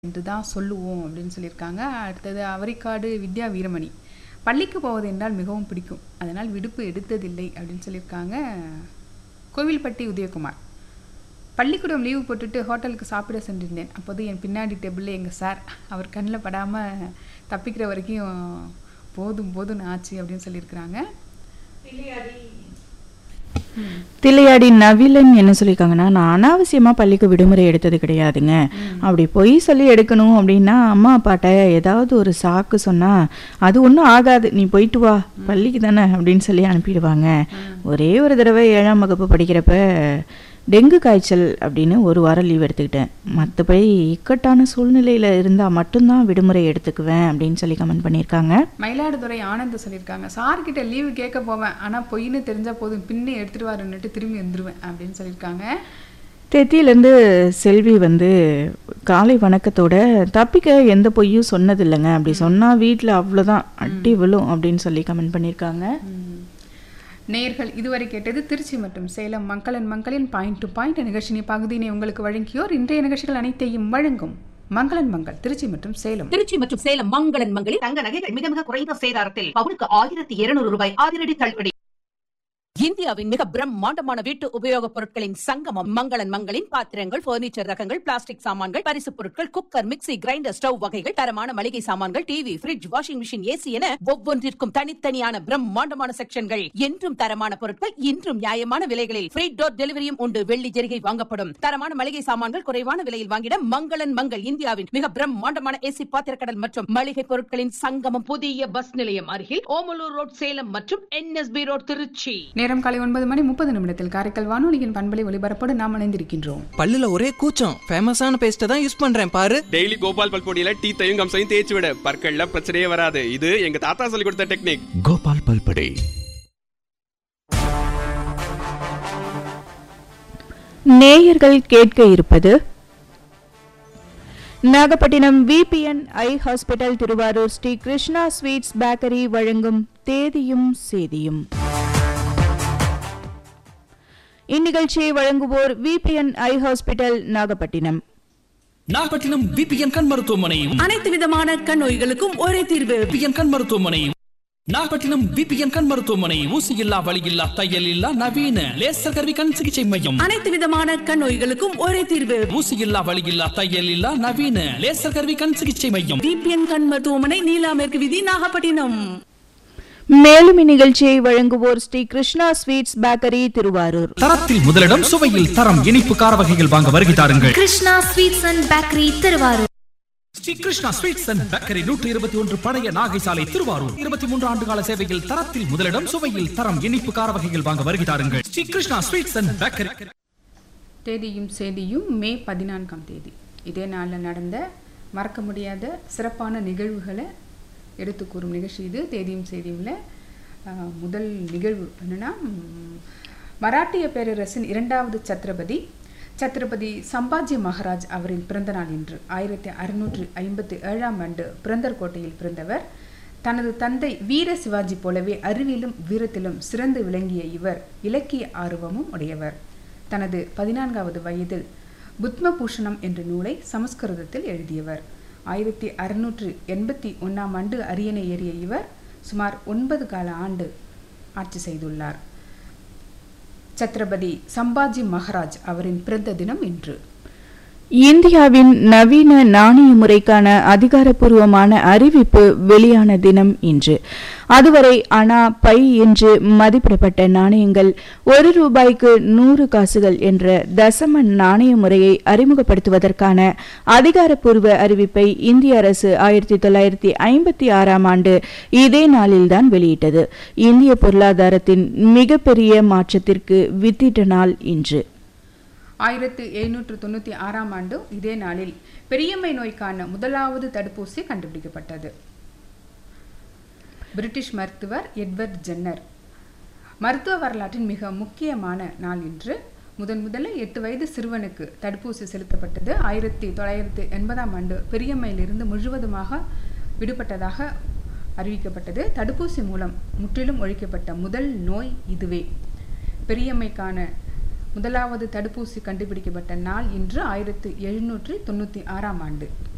என்று தான் சொல்லுவோம் அப்படின்னு சொல்லியிருக்காங்க அடுத்தது அவரிக்காடு வித்யா வீரமணி பள்ளிக்கு போவது என்றால் மிகவும் பிடிக்கும் அதனால் விடுப்பு எடுத்ததில்லை அப்படின்னு சொல்லியிருக்காங்க கோவில்பட்டி உதயகுமார் பள்ளிக்கூடம் லீவு போட்டுட்டு ஹோட்டலுக்கு சாப்பிட சென்றிருந்தேன் அப்போது என் பின்னாடி டேபிளில் எங்கள் சார் அவர் கண்ணில் படாமல் தப்பிக்கிற வரைக்கும் போதும் போதும்னு ஆச்சு அப்படின்னு சொல்லியிருக்கிறாங்க தில்லையாடி நவிலன் என்ன சொல்லியிருக்காங்கன்னா நான் அனாவசியமாக பள்ளிக்கு விடுமுறை எடுத்தது கிடையாதுங்க அப்படி பொய் சொல்லி எடுக்கணும் அப்படின்னா அம்மா அப்பாட்ட ஏதாவது ஒரு சாக்கு சொன்னால் அது ஒன்றும் ஆகாது நீ போயிட்டு வா பள்ளிக்கு தானே அப்படின்னு சொல்லி அனுப்பிடுவாங்க ஒரே ஒரு தடவை ஏழாம் வகுப்பு படிக்கிறப்ப டெங்கு காய்ச்சல் அப்படின்னு ஒரு வாரம் லீவ் எடுத்துக்கிட்டேன் மற்றபடி இக்கட்டான சூழ்நிலையில் இருந்தால் மட்டும்தான் விடுமுறை எடுத்துக்குவேன் அப்படின்னு சொல்லி கமெண்ட் பண்ணியிருக்காங்க மயிலாடுதுறை ஆனந்த் சொல்லியிருக்காங்க சார்கிட்ட லீவு கேட்க போவேன் ஆனால் பொய்ன்னு தெரிஞ்சால் போதும் பின்னே எடுத்துட்டு வாருன்னுட்டு திரும்பி வந்துடுவேன் அப்படின்னு சொல்லியிருக்காங்க தெத்தியிலேருந்து செல்வி வந்து காலை வணக்கத்தோட தப்பிக்க எந்த பொய்யும் சொன்னதில்லைங்க அப்படி சொன்னால் வீட்டில் அவ்வளோதான் அடி விழும் அப்படின்னு சொல்லி கமெண்ட் பண்ணியிருக்காங்க ம். நேயர்கள் இதுவரை கேட்டது திருச்சி மற்றும் சேலம் மக்களின் மக்களின் பாயிண்ட் டு பாயிண்ட் நிகழ்ச்சியின் பகுதியினை உங்களுக்கு வழங்கியோர் இன்றைய நிகழ்ச்சிகள் அனைத்தையும் வழங்கும் மங்களன் மங்கள் திருச்சி மற்றும் சேலம் திருச்சி மற்றும் சேலம் மங்களன் மங்களில் தங்க நகைகள் மிக மிக குறைந்த சேதாரத்தில் பவுனுக்கு ஆயிரத்தி இருநூறு ரூபாய் அதிரடி தள்ளுபடி இந்தியாவின் மிக பிரம்மாண்டமான வீட்டு உபயோகப் பொருட்களின் சங்கமம் மங்களன் மங்களின் பாத்திரங்கள் பர்னிச்சர் ரகங்கள் பிளாஸ்டிக் சாமான்கள் பரிசுப் பொருட்கள் குக்கர் மிக்ஸி கிரைண்டர் ஸ்டவ் வகைகள் தரமான மளிகை சாமான்கள் TV fridge washing machine AC என ஒவ்வொன்றிற்கும் தனித்தனியான பிரம்மாண்டமான செக்ஷன்கள் என்றும் தரமான பொருட்கள் இன்றும் நியாயமான விலைகளில் ஃப்ரீ டோர் டெலிவரியும் உண்டு வெள்ளி ஜெரிகை வாங்கப்படும் தரமான மளிகை சாமான்கள் குறைவான விலையில் வாங்கிட மங்களன் மங்கள் இந்தியாவின் மிக பிரம்மாண்டமான ஏசி பாத்திரக்கடல் மற்றும் மளிகை பொருட்களின் சங்கமம் புதிய பஸ் நிலையம் அருகில் ஓமலூர் ரோட் சேலம் மற்றும் என்எஸ்பி ரோட் திருச்சி நேரம் காலை ஒன்பது மணி முப்பது நிமிடத்தில் காரைக்கால் வானொலியின் பண்பலை ஒலிபரப்போடு நாம் இணைந்திருக்கின்றோம் பல்லுல ஒரே கூச்சம் ஃபேமஸான பேஸ்ட்டை தான் யூஸ் பண்றேன் பாரு டெய்லி கோபால் பல்பொடியில டீத்தையும் கம்சையும் தேய்ச்சி விட பற்கள்ல பிரச்சனையே வராது இது எங்க தாத்தா சொல்லி கொடுத்த டெக்னிக் கோபால் பல்படை நேயர்கள் கேட்க இருப்பது Nagapattinam VPN eye hospital Thiruvarur Sri Krishna sweets bakery வழங்கும் தேதியும் சேதியும் இந்நிகழ்ச்சியை வழங்குவோர் VPN eye hospital Nagapattinam Nagapattinam VPN கண் மருத்துவமனை அனைத்து விதமான கண் நோய்களுக்கும் ஒரே தீர்வு விபிஎன் கண் மருத்துவமனை நாகப்பட்டினம் விபிஎன் கண் மருத்துவமனை ஊசி இல்லா வலி இல்லா தையல் இல்லா நவீன லேசர் கருவி கண் சிகிச்சை மையம் அனைத்து விதமான கண் நோய்களுக்கும் ஒரே தீர்வு ஊசி இல்லா வலி இல்லா தையல் இல்லா நவீன லேசர் கருவி கண் சிகிச்சை மையம் டிபிஎன் கண் மருத்துவமனை நீலா மேற்கு விதி நாகப்பட்டினம் மேலும் இந்நிகழ்ச்சியை வழங்குவோர் ஸ்ரீ கிருஷ்ணா ஸ்வீட்ஸ் பேக்கரி திருவாரூர் தரத்தில் முதலிடம் சுவையில் தரம் இனிப்பு கார வகைகள் வாங்க வருகை தாருங்கள் Krishna sweets and bakery Thiruvarur Sri Krishna sweets and bakery நூற்றி இருபத்தி ஒன்று பழைய நாகை சாலை திருவாரூர் இருபத்தி மூன்று ஆண்டு கால சேவையில் தரத்தில் முதலிடம் சுவையில் தரம் இனிப்பு கார வகைகள் வாங்க வருகை தாருங்கள் Sri Krishna sweets and bakery தேதியும் சேதியும் மே பதினான்காம் தேதி இதே நாளில் நடந்த மறக்க முடியாத சிறப்பான நிகழ்வுகளை எடுத்து கூறும் நிகழ்ச்சி இது தேதியும் சேதியும்ல ஆஹ், முதல் நிகழ்வு என்னன்னா ம், மராட்டிய பேரரசின் இரண்டாவது சத்ரபதி சத்ரபதி சம்பாஜி மகாராஜ் அவரின் பிறந்த நாள் இன்று ஆயிரத்தி அறுநூற்றி ஐம்பத்தி ஏழாம் ஆண்டு பிறந்தர் கோட்டையில் பிறந்தவர் தனது தந்தை வீர சிவாஜி போலவே அறிவிலும் வீரத்திலும் சிறந்து விளங்கிய இவர் இலக்கிய ஆர்வமும் உடையவர் தனது பதினான்காவது வயதில் புத்மபூஷணம் என்ற நூலை சமஸ்கிருதத்தில் எழுதியவர் ஆயிரத்தி அறுநூற்று எண்பத்தி ஒன்றாம் ஆண்டு அரியணை ஏறிய இவர் சுமார் ஒன்பது கால ஆண்டு ஆட்சி செய்துள்ளார் சத்ரபதி சம்பாஜி மகாராஜ் அவரின் பிறந்த தினம் இன்று இந்தியாவின் நவீன நாணய முறைக்கான அதிகாரப்பூர்வமான அறிவிப்பு வெளியான தினம் இன்று அதுவரை அணா பை என்று மதிப்பிடப்பட்ட நாணயங்கள் ஒரு ரூபாய்க்கு நூறு காசுகள் என்ற தசம நாணய முறையை அறிமுகப்படுத்துவதற்கான அதிகாரப்பூர்வ அறிவிப்பை இந்திய அரசு ஆயிரத்தி தொள்ளாயிரத்தி ஐம்பத்தி ஆறாம் ஆண்டு இதே நாளில்தான் வெளியிட்டது இந்திய பொருளாதாரத்தின் மிகப்பெரிய மாற்றத்திற்கு வித்திட்ட நாள் இன்று ஆயிரத்து எழுநூற்று தொண்ணூற்றி ஆறாம் ஆண்டு இதே நாளில் பெரியம்மை நோய்க்கான முதலாவது தடுப்பூசி கண்டுபிடிக்கப்பட்டது பிரிட்டிஷ் மருத்துவர் எட்வர்ட் ஜென்னர் மருத்துவ வரலாற்றின் மிக முக்கியமான நாள் இன்று முதன் முதல்ல எட்டு வயது சிறுவனுக்கு தடுப்பூசி செலுத்தப்பட்டது ஆயிரத்தி தொள்ளாயிரத்தி எண்பதாம் ஆண்டு பெரியம்மையிலிருந்து முழுவதுமாக விடுபட்டதாக அறிவிக்கப்பட்டது தடுப்பூசி மூலம் முற்றிலும் ஒழிக்கப்பட்ட முதல் நோய் இதுவே பெரியம்மைக்கான முதலாவது தடுப்பூசி கண்டுபிடிக்கப்பட்ட நாள் இன்று ஆயிரத்து எழுநூற்றி தொண்ணூற்றி ஆறாம் ஆண்டு